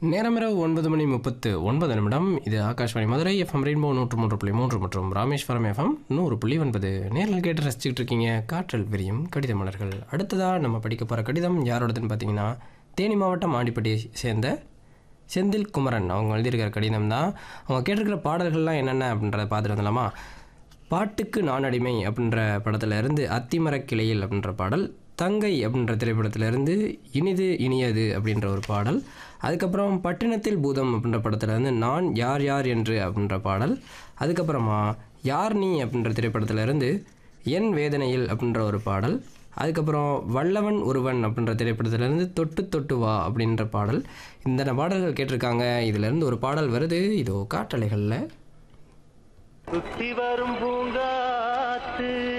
நேரமிரவு ஒன்பது மணி முப்பத்து ஒன்பது நிமிடம் இது ஆகாஷ்வாணி மதுரை எஃப்எம் ரெயின்போ நூற்று மூன்று புள்ளி மூன்று மற்றும் ராமேஸ்வரம் எஃப்எம் நூறு புள்ளி ஒன்பது நேரில் கேட்டு ரசிச்சுக்கிட்டு இருக்கீங்க காற்றல் விரியும் கடித மலர்கள் அடுத்ததாக நம்ம படிக்க போகிற கடிதம் யாரோடதுன்னு பார்த்தீங்கன்னா தேனி மாவட்டம் ஆண்டிப்பட்டியை சேர்ந்த செந்தில் குமரன் அவங்க எழுதியிருக்கிற கடிதம் தான் அவங்க கேட்டிருக்கிற பாடல்கள்லாம் என்னென்ன அப்படின்றத பார்த்துட்டு வந்துடலாமா பாட்டுக்கு நான் அடிமை அப்படின்ற படத்துல இருந்து அத்திமரக் கிளையில் அப்படின்ற பாடல் தங்கை அப்படின்ற திரைப்படத்துல இருந்து இனிது இனியது அப்படின்ற ஒரு பாடல் அதுக்கப்புறம் பட்டினத்தில் பூதம் அப்படின்ற படத்துல இருந்து நான் யார் யார் என்று அப்படின்ற பாடல் அதுக்கப்புறமா யார் நீ அப்படின்ற திரைப்படத்துல இருந்து என் வேதனையில் அப்படின்ற ஒரு பாடல் அதுக்கப்புறம் வல்லவன் ஒருவன் அப்படின்ற திரைப்படத்திலேருந்து தொட்டு தொட்டு வா அப்படின்ற பாடல் இந்த பாடல்கள் கேட்டிருக்காங்க இதிலேருந்து ஒரு பாடல் வருது இதோ காற்றலைகளில் சுத்தி வரும் பூங்காத்து